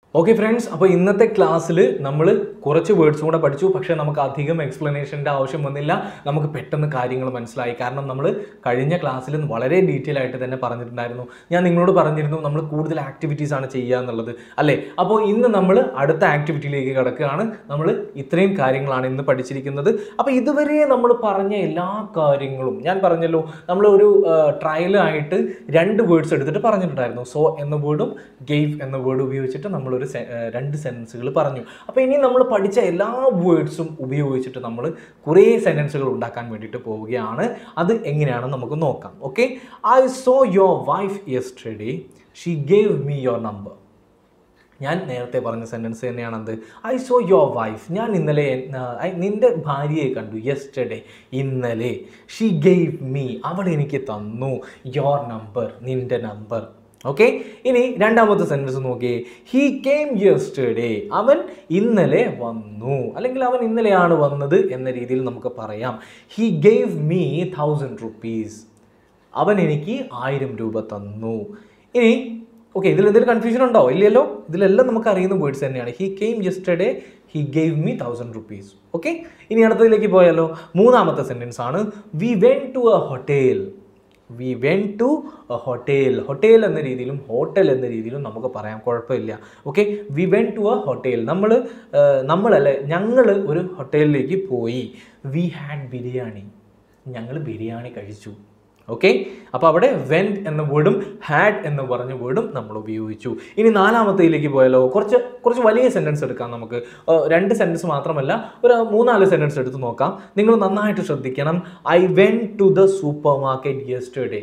okay friends അപ്പോൾ ഇന്നത്തെ ക്ലാസ്സിൽ നമ്മൾ കുറച്ച് വേർഡ്സും കൂടെ പഠിച്ചു പക്ഷേ നമുക്ക് അധികം എക്സ്പ്ലനേഷൻ്റെ ആവശ്യം വന്നില്ല നമുക്ക് പെട്ടെന്ന് കാര്യങ്ങൾ മനസ്സിലായി കാരണം നമ്മൾ കഴിഞ്ഞ ക്ലാസ്സിൽ വളരെ ഡീറ്റെയിൽ ആയിട്ട് തന്നെ പറഞ്ഞിട്ടുണ്ടായിരുന്നു ഞാൻ നിങ്ങളോട് പറഞ്ഞിരുന്നു നമ്മൾ കൂടുതൽ ആക്ടിവിറ്റീസ് ആണ് ചെയ്യുക എന്നുള്ളത് അല്ലേ അപ്പോൾ ഇന്ന് നമ്മൾ അടുത്ത ആക്ടിവിറ്റിയിലേക്ക് കിടക്കുകയാണ് നമ്മൾ ഇത്രയും കാര്യങ്ങളാണ് ഇന്ന് പഠിച്ചിരിക്കുന്നത് അപ്പോൾ ഇതുവരെ നമ്മൾ പറഞ്ഞ എല്ലാ കാര്യങ്ങളും ഞാൻ പറഞ്ഞല്ലോ നമ്മൾ ഒരു ട്രയലായിട്ട് രണ്ട് വേർഡ്സ് എടുത്തിട്ട് പറഞ്ഞിട്ടുണ്ടായിരുന്നു സോ എന്ന വേർഡും ഗെയ്വ് എന്ന വേർഡ് ഉപയോഗിച്ചിട്ട് നമ്മളൊരു se- ആ, രണ്ട് സെൻറ്റൻസുകൾ പറഞ്ഞു അപ്പോൾ ഇനി നമ്മൾ പഠിച്ച എല്ലാ വേർഡ്സും ഉപയോഗിച്ചിട്ട് നമ്മൾ കുറേ സെൻറ്റൻസുകൾ ഉണ്ടാക്കാൻ വേണ്ടിയിട്ട് പോവുകയാണ് അത് എങ്ങനെയാണെന്ന് നമുക്ക് നോക്കാം okay I saw your wife yesterday she gave me your number ഞാൻ നേരത്തെ പറഞ്ഞ സെൻറ്റൻസ് തന്നെയാണത് ഐ സോ യുവർ വൈഫ് ഞാൻ ഇന്നലെ എൻ- ആ, ഐ- നിന്റെ ഭാര്യയെ കണ്ടു യെസ്റ്റർഡേ ഇന്നലെ ഷീ ഗെയ്വ് മീ അവൾ എനിക്ക് തന്നു യുവർ നമ്പർ നിന്റെ നമ്പർ ഓക്കെ ഇനി രണ്ടാമത്തെ സെൻറ്റൻസ് നോക്കിയേ ഹീ കെയിം യെസ്റ്റർഡേ അവൻ ഇന്നലെ വന്നു അല്ലെങ്കിൽ അവൻ ഇന്നലെയാണ് വന്നത് എന്ന രീതിയിൽ നമുക്ക് പറയാം he gave me thousand rupees അവൻ എനിക്ക് ആയിരം രൂപ തന്നു ഇനി ഓക്കെ ഇതിൽ എന്തെങ്കിലും കൺഫ്യൂഷൻ ഉണ്ടോ ഇല്ലല്ലോ ഇതിലെല്ലാം നമുക്ക് അറിയുന്ന വേർഡ്സ് തന്നെയാണ് he came yesterday he gave me thousand rupees okay ഇനി അടുത്തതിലേക്ക് പോയാലോ മൂന്നാമത്തെ സെൻറ്റൻസ് ആണ് we went to a hotel we went to a hotel hotel എന്ന രീതിയിലും ഹോട്ടൽ എന്ന രീതിയിലും നമുക്ക് പറയാം കുഴപ്പമില്ല okay we went to a hotel നമ്മൾ നമ്മളല്ലേ ഞങ്ങൾ ഒരു ഹോട്ടലിലേക്ക് പോയി വി ഹാഡ് ബിരിയാണി ഞങ്ങൾ ബിരിയാണി കഴിച്ചു ഓക്കെ അപ്പോൾ അവിടെ വെൻറ്റ് എന്ന വേർഡും ഹാഡ് എന്ന് പറഞ്ഞ വേർഡും നമ്മൾ ഉപയോഗിച്ചു ഇനി നാലാമത്തേലേക്ക് പോയാലോ കുറച്ച് കുറച്ച് വലിയ സെൻറ്റൻസ് എടുക്കാം നമുക്ക് ഏർ രണ്ട് സെൻറ്റൻസ് മാത്രമല്ല ഒരു മൂന്നാല് സെൻറ്റൻസ് എടുത്ത് നോക്കാം നിങ്ങൾ നന്നായിട്ട് ശ്രദ്ധിക്കണം I went to the supermarket yesterday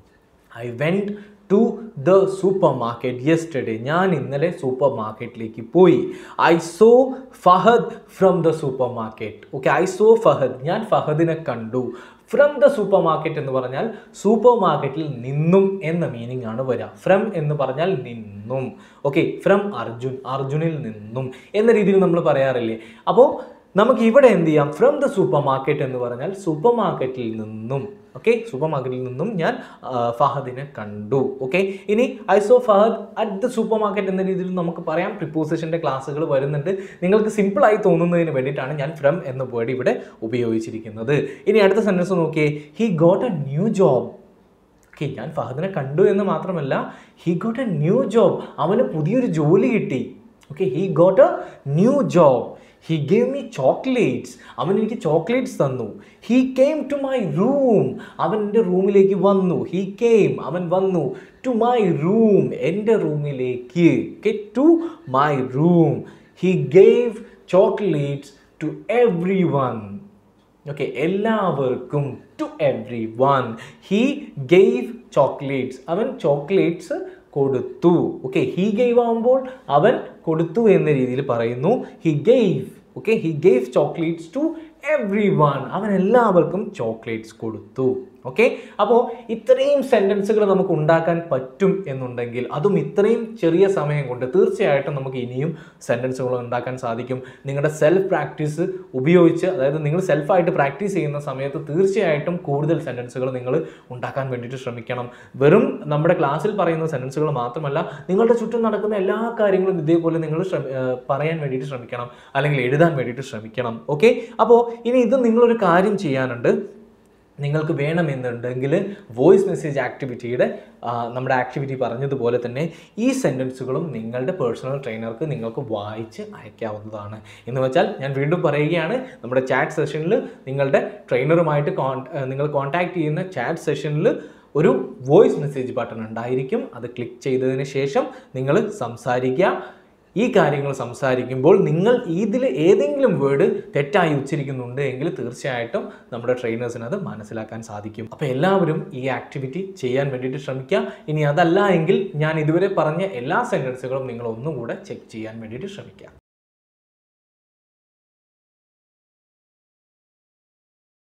I went to the supermarket yesterday ഞാൻ ഇന്നലെ സൂപ്പർ മാർക്കറ്റിലേക്ക് പോയി I saw Fahad from the supermarket okay I saw Fahad ഞാൻ ഫഹദിനെ കണ്ടു ഫ്രം ദ സൂപ്പർ മാർക്കറ്റ് എന്ന് പറഞ്ഞാൽ സൂപ്പർ മാർക്കറ്റിൽ നിന്നും എന്ന മീനിങ് ആണ് വരിക ഫ്രം എന്ന് പറഞ്ഞാൽ നിന്നും ഓക്കെ ഫ്രം അർജുൻ അർജുനിൽ നിന്നും എന്ന രീതിയിൽ നമ്മൾ പറയാറില്ലേ അപ്പോൾ നമുക്ക് ഇവിടെ എന്ത് ചെയ്യാം ഫ്രം ദ സൂപ്പർ മാർക്കറ്റ് എന്ന് പറഞ്ഞാൽ സൂപ്പർ മാർക്കറ്റിൽ നിന്നും ഓക്കെ സൂപ്പർ മാർക്കറ്റിൽ നിന്നും ഞാൻ ആ, ഫഹദിനെ കണ്ടു ഓക്കെ ഇനി I saw Fahad at the supermarket എന്ന രീതിയിൽ നമുക്ക് പറയാം പ്രിപ്പോസിഷൻ്റെ ക്ലാസ്സുകൾ വരുന്നുണ്ട് നിങ്ങൾക്ക് സിമ്പിളായി തോന്നുന്നതിന് വേണ്ടിയിട്ടാണ് ഞാൻ ഫ്രം എന്ന വേർഡ് ഇവിടെ ഉപയോഗിച്ചിരിക്കുന്നത് ഇനി അടുത്ത സെൻറ്റൻസ് നോക്കിയേ he got a new job okay ഞാൻ ഫഹദിനെ കണ്ടു എന്ന് മാത്രമല്ല he got a new job അവന് പുതിയൊരു ജോലി കിട്ടി okay he got a new job he gave me chocolates അവൻ എനിക്ക് ചോക്ലേറ്റ്സ് തന്നു he came to my room അവൻ എൻ്റെ റൂമിലേക്ക് വന്നു ഹി കെയിം അവൻ വന്നു ടു മൈ റൂം എൻ്റെ റൂമിലേക്ക് okay to my room he gave chocolates to everyone okay എല്ലാവർക്കും to everyone he gave chocolates അവൻ ചോക്ലേറ്റ്സ് കൊടുത്തു ഓക്കെ ഹീ ഗെയ്വ് ആകുമ്പോൾ അവൻ കൊടുത്തു എന്ന രീതിയിൽ പറയുന്നു he gave okay he gave chocolates to everyone അവൻ എല്ലാവർക്കും ചോക്ലേറ്റ്സ് കൊടുത്തു ഓക്കെ അപ്പോൾ ഇത്രയും സെൻറ്റൻസുകൾ നമുക്ക് ഉണ്ടാക്കാൻ പറ്റും എന്നുണ്ടെങ്കിൽ അതും ഇത്രയും ചെറിയ സമയം കൊണ്ട് തീർച്ചയായിട്ടും നമുക്ക് ഇനിയും സെൻറ്റൻസുകൾ ഉണ്ടാക്കാൻ സാധിക്കും നിങ്ങളുടെ സെൽഫ് പ്രാക്ടീസ് ഉപയോഗിച്ച് അതായത് നിങ്ങൾ സെൽഫായിട്ട് പ്രാക്ടീസ് ചെയ്യുന്ന സമയത്ത് തീർച്ചയായിട്ടും കൂടുതൽ സെൻറ്റൻസുകൾ നിങ്ങൾ ഉണ്ടാക്കാൻ വേണ്ടിയിട്ട് ശ്രമിക്കണം വെറും നമ്മുടെ ക്ലാസ്സിൽ പറയുന്ന സെൻറ്റൻസുകൾ മാത്രമല്ല നിങ്ങളുടെ ചുറ്റും നടക്കുന്ന എല്ലാ കാര്യങ്ങളും ഇതേപോലെ നിങ്ങൾ ശ്രമി ഏർ പറയാൻ വേണ്ടിയിട്ട് ശ്രമിക്കണം അല്ലെങ്കിൽ എഴുതാൻ വേണ്ടിയിട്ട് ശ്രമിക്കണം ഓക്കെ അപ്പോൾ ഇനി ഇത് നിങ്ങളൊരു കാര്യം ചെയ്യാനുണ്ട് നിങ്ങൾക്ക് വേണമെന്നുണ്ടെങ്കിൽ വോയിസ് മെസ്സേജ് ആക്ടിവിറ്റിയുടെ ആ, നമ്മുടെ ആക്ടിവിറ്റി പറഞ്ഞതുപോലെ തന്നെ ഈ സെൻറ്റൻസുകളും നിങ്ങളുടെ പേഴ്സണൽ ട്രെയിനർക്ക് നിങ്ങൾക്ക് വായിച്ച് അയക്കാവുന്നതാണ് എന്ന് വെച്ചാൽ ഞാൻ വീണ്ടും പറയുകയാണ് നമ്മുടെ ചാറ്റ് സെഷനിൽ നിങ്ങളുടെ ട്രെയിനറുമായിട്ട് കോൺ നിങ്ങൾ കോൺടാക്ട് ചെയ്യുന്ന ചാറ്റ് സെഷനിൽ ഒരു വോയിസ് മെസ്സേജ് ബട്ടൺ ഉണ്ടായിരിക്കും അത് ക്ലിക്ക് ചെയ്തതിന് ശേഷം നിങ്ങൾ സംസാരിക്കുക ഈ കാര്യങ്ങൾ സംസാരിക്കുമ്പോൾ നിങ്ങൾ ഇതിൽ ഏതെങ്കിലും വേർഡ് തെറ്റായി ഉച്ചരിക്കുന്നുണ്ട് എങ്കിൽ തീർച്ചയായിട്ടും നമ്മുടെ ട്രെയിനേഴ്സിന് അത് മനസ്സിലാക്കാൻ സാധിക്കും അപ്പോൾ എല്ലാവരും ഈ ആക്ടിവിറ്റി ചെയ്യാൻ വേണ്ടിയിട്ട് ശ്രമിക്കുക ഇനി അതല്ല എങ്കിൽ ഞാൻ ഇതുവരെ പറഞ്ഞ എല്ലാ സെൻറ്റൻസുകളും നിങ്ങൾ ഒന്നും കൂടെ ചെക്ക് ചെയ്യാൻ വേണ്ടിയിട്ട് ശ്രമിക്കുക